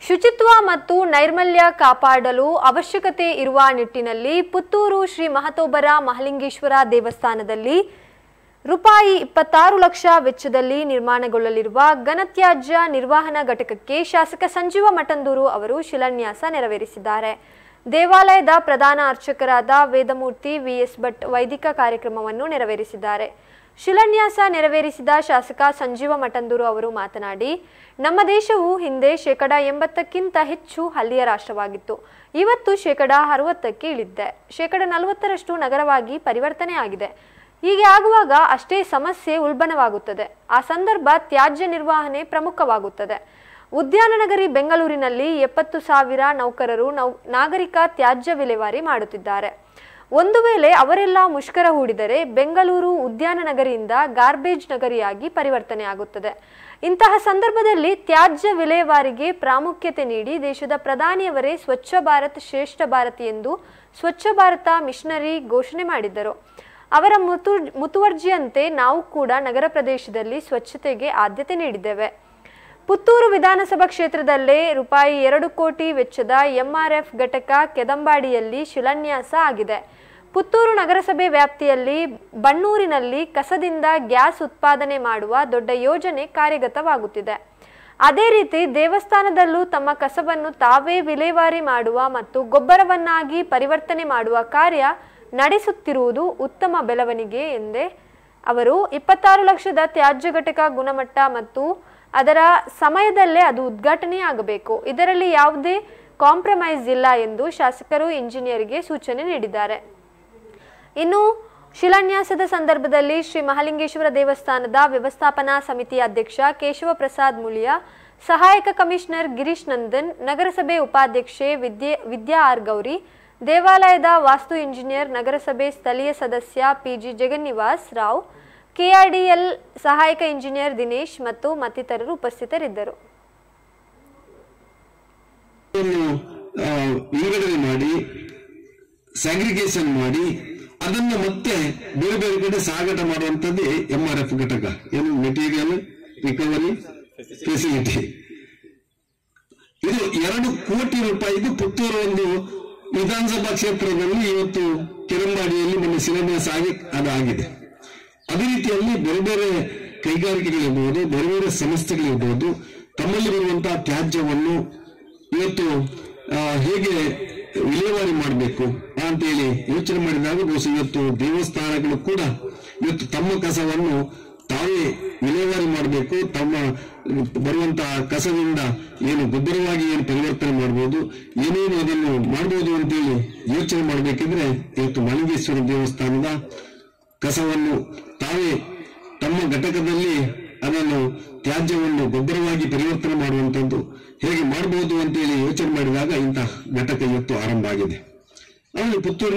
ಶುಚಿತ್ವ ಮತ್ತು ನೈರ್ಮಲ್ಯ ಕಾಪಾಡಲು ಅವಶ್ಯಕತೆ ಇರುವ ನಿಟ್ಟಿನಲ್ಲಿ ಪುತ್ತೂರು ಶ್ರೀ ಮಹತೋಬರ ಮಹಲಿಂಗೇಶ್ವರ ದೇವಸ್ಥಾನದಲ್ಲಿ ರೂಪಾಯಿ ಇಪ್ಪತ್ತಾರು ಲಕ್ಷ ವೆಚ್ಚದಲ್ಲಿ ನಿರ್ಮಾಣಗೊಳ್ಳಲಿರುವ ಘನತ್ಯಾಜ್ಯ ನಿರ್ವಹಣಾ ಘಟಕಕ್ಕೆ ಶಾಸಕ ಸಂಜೀವ ಮಠಂದೂರು ಅವರು ಶಿಲಾನ್ಯಾಸ ನೆರವೇರಿಸಿದ್ದಾರೆ ದೇವಾಲಯದ ಪ್ರಧಾನ ಅರ್ಚಕರಾದ ವೇದಮೂರ್ತಿ ವಿಎಸ್ ಭಟ್ ವೈದಿಕ ಕಾರ್ಯಕ್ರಮವನ್ನು ನೆರವೇರಿಸಿದ್ದಾರೆ ಶಿಲಾನ್ಯಾಸ ನೆರವೇರಿಸಿದ ಶಾಸಕ ಸಂಜೀವ ಮಠಂದೂರು ಅವರು ಮಾತನಾಡಿ ನಮ್ಮ ದೇಶವು ಹಿಂದೆ ಶೇಕಡ ಎಂಬತ್ತಕ್ಕಿಂತ ಹೆಚ್ಚು ಹಳ್ಳಿಯ ರಾಷ್ಟ್ರವಾಗಿತ್ತು ಇವತ್ತು ಶೇಕಡ ಅರವತ್ತಕ್ಕೆ ಇಳಿದಿದೆ ಶೇಕಡ ನಲವತ್ತರಷ್ಟು ನಗರವಾಗಿ ಪರಿವರ್ತನೆ ಆಗಿದೆ ಹೀಗೆ ಆಗುವಾಗ ಅಷ್ಟೇ ಸಮಸ್ಯೆ ಉಲ್ಬಣವಾಗುತ್ತದೆ ಆ ಸಂದರ್ಭ ತ್ಯಾಜ್ಯ ನಿರ್ವಹಣೆ ಪ್ರಮುಖವಾಗುತ್ತದೆ ಉದ್ಯಾನ ನಗರಿ ಬೆಂಗಳೂರಿನಲ್ಲಿ ಎಪ್ಪತ್ತು ಸಾವಿರ ನೌಕರರು ನೌ ನಾಗರಿಕ ತ್ಯಾಜ್ಯ ವಿಲೇವಾರಿ ಮಾಡುತ್ತಿದ್ದಾರೆ ಒಂದು ವೇಳೆ ಅವರೆಲ್ಲ ಮುಷ್ಕರ ಹೂಡಿದರೆ ಬೆಂಗಳೂರು ಉದ್ಯಾನ ನಗರಿಯಿಂದ ಗಾರ್ಬೇಜ್ ನಗರಿಯಾಗಿ ಪರಿವರ್ತನೆ ಆಗುತ್ತದೆ ಇಂತಹ ಸಂದರ್ಭದಲ್ಲಿ ತ್ಯಾಜ್ಯ ವಿಲೇವಾರಿಗೆ ಪ್ರಾಮುಖ್ಯತೆ ನೀಡಿ ದೇಶದ ಪ್ರಧಾನಿಯವರೇ ಸ್ವಚ್ಛ ಭಾರತ್ ಶ್ರೇಷ್ಠ ಭಾರತ್ ಎಂದು ಸ್ವಚ್ಛ ಭಾರತ ಮಿಷನರಿ ಘೋಷಣೆ ಮಾಡಿದ್ದರು ಅವರ ಮುತು ಮುತುವರ್ಜಿಯಂತೆ ನಾವು ಕೂಡ ನಗರ ಪ್ರದೇಶದಲ್ಲಿ ಸ್ವಚ್ಛತೆಗೆ ಆದ್ಯತೆ ನೀಡಿದ್ದೇವೆ ಪುತ್ತೂರು ವಿಧಾನಸಭಾ ಕ್ಷೇತ್ರದಲ್ಲೇ ರೂಪಾಯಿ ಎರಡು ಕೋಟಿ ವೆಚ್ಚದ ಎಂಆರ್ಎಫ್ ಘಟಕ ಕೆದಂಬಾಡಿಯಲ್ಲಿ ಶಿಲಾನ್ಯಾಸ ಆಗಿದೆ ಪುತ್ತೂರು ನಗರಸಭೆ ವ್ಯಾಪ್ತಿಯಲ್ಲಿ ಬಣ್ಣೂರಿನಲ್ಲಿ ಕಸದಿಂದ ಗ್ಯಾಸ್ ಉತ್ಪಾದನೆ ಮಾಡುವ ದೊಡ್ಡ ಯೋಜನೆ ಕಾರ್ಯಗತವಾಗುತ್ತಿದೆ ಅದೇ ರೀತಿ ದೇವಸ್ಥಾನದಲ್ಲೂ ತಮ್ಮ ಕಸವನ್ನು ತಾವೇ ವಿಲೇವಾರಿ ಮಾಡುವ ಮತ್ತು ಗೊಬ್ಬರವನ್ನಾಗಿ ಪರಿವರ್ತನೆ ಮಾಡುವ ಕಾರ್ಯ ನಡೆಸುತ್ತಿರುವುದು ಉತ್ತಮ ಬೆಳವಣಿಗೆ ಎಂದೇ ಅವರು ಇಪ್ಪತ್ತಾರು ಲಕ್ಷದ ತ್ಯಾಜ್ಯ ಘಟಕ ಗುಣಮಟ್ಟ ಮತ್ತು ಅದರ ಸಮಯದಲ್ಲೇ ಅದು ಉದ್ಘಾಟನೆಯಾಗಬೇಕು ಇದರಲ್ಲಿ ಯಾವುದೇ ಕಾಂಪ್ರಮೈಸ್ ಇಲ್ಲ ಎಂದು ಶಾಸಕರು ಇಂಜಿನಿಯರ್ಗೆ ಸೂಚನೆ ನೀಡಿದ್ದಾರೆ ಇನ್ನು ಶಿಲಾನ್ಯಾಸದ ಸಂದರ್ಭದಲ್ಲಿ ಶ್ರೀ ಮಹಾಲಿಂಗೇಶ್ವರ ದೇವಸ್ಥಾನದ ವ್ಯವಸ್ಥಾಪನಾ ಸಮಿತಿ ಅಧ್ಯಕ್ಷ ಕೇಶವ ಪ್ರಸಾದ್ ಮುಳಿಯ ಸಹಾಯಕ ಕಮಿಷನರ್ ಗಿರೀಶ್ ನಂದನ್ ನಗರಸಭೆ ಉಪಾಧ್ಯಕ್ಷೆ ವಿದ್ಯೆ ವಿದ್ಯಾ ಆರ್ ಗೌರಿ ದೇವಾಲಯದ ವಾಸ್ತು ಇಂಜಿನಿಯರ್ ನಗರಸಭೆ ಸ್ಥಳೀಯ ಸದಸ್ಯ ಪಿಜಿ ಜಗನ್ನಿವಾಸ್ ರಾವ್ ಕೆಆರ್ಡಿಎಲ್ ಸಹಾಯಕ ಇಂಜಿನಿಯರ್ ದಿನೇಶ್ ಮತ್ತು ಮತ್ತಿತರರು ಉಪಸ್ಥಿತರಿದ್ದರು ಅದನ್ನು ಆ, ವಿಂಗಡಣೆ ಮಾಡಿ ಸ್ಯಾಗ್ರಿಗೇಷನ್ ಮಾಡಿ ಅದನ್ನ ಮತ್ತೆ ಬೇರೆ ಬೇರೆ ಕಡೆ ಸಾಗಾಟ ಮಾಡುವಂತದ್ದೇ ಎಂ ಆರ್ ಎಫ್ ಘಟಕ ಏನು ಮೆಟೀರಿಯಲ್ ರಿಕವರಿ ಫೆಸಿಲಿಟಿ ಇದು ಎರಡು ಕೋಟಿ ರೂಪಾಯಿದು ಪುತ್ತೂರು ಒಂದು ವಿಧಾನಸಭಾ ಕ್ಷೇತ್ರದಲ್ಲಿ ಇವತ್ತು ಕೆರಂಬಾಡಿಯಲ್ಲಿ ಮೊನ್ನೆ ಶಿಲಾನ್ಯಾಸ ಆಗಿ ಅದಾಗಿದೆ ಅದೇ ರೀತಿಯಲ್ಲಿ ಬೇರೆ ಬೇರೆ ಕೈಗಾರಿಕೆಗಳಿರ್ಬೋದು ಬೇರೆ ಬೇರೆ ಸಂಸ್ಥೆಗಳಿರ್ಬೋದು ತಮ್ಮಲ್ಲಿ ಬರುವಂತಹ ತ್ಯಾಜ್ಯವನ್ನು ಇವತ್ತು ಆ, ಹೇಗೆ ವಿಲೇವಾರಿ ಮಾಡಬೇಕು ಅಂತೇಳಿ ಯೋಚನೆ ಮಾಡಿದಾಗ ಬಹುಶಃ ಇವತ್ತು ದೇವಸ್ಥಾನಗಳು ಕೂಡ ಇವತ್ತು ತಮ್ಮ ಕಸವನ್ನು ತಾವೇ ವಿಲೇವಾರಿ ಮಾಡಬೇಕು ತಮ್ಮ ಬರುವಂತಹ ಕಸದಿಂದ ಏನು ಗೊಬ್ಬರವಾಗಿ ಏನು ಪರಿವರ್ತನೆ ಮಾಡಬಹುದು ಏನೇನು ಅದನ್ನು ಮಾಡಬಹುದು ಅಂತೇಳಿ ಯೋಚನೆ ಮಾಡಬೇಕಿದ್ರೆ ಇವತ್ತು ಮಲಿಂಗೇಶ್ವರ ದೇವಸ್ಥಾನದ ಕಸವನ್ನು ತಾವೇ ತಮ್ಮ ಘಟಕದಲ್ಲಿ ಅದನ್ನು ತ್ಯಾಜ್ಯವನ್ನು ಗೊಬ್ಬರವಾಗಿ ಪರಿವರ್ತನೆ ಮಾಡುವಂತದ್ದು ಹೇಗೆ ಮಾಡಬಹುದು ಅಂತೇಳಿ ಯೋಚನೆ ಮಾಡಿದಾಗ ಇಂತಹ ಘಟಕ ಇವತ್ತು ಆರಂಭ ಆಗಿದೆ ಆಮೇಲೆ ಪುತ್ತೂರು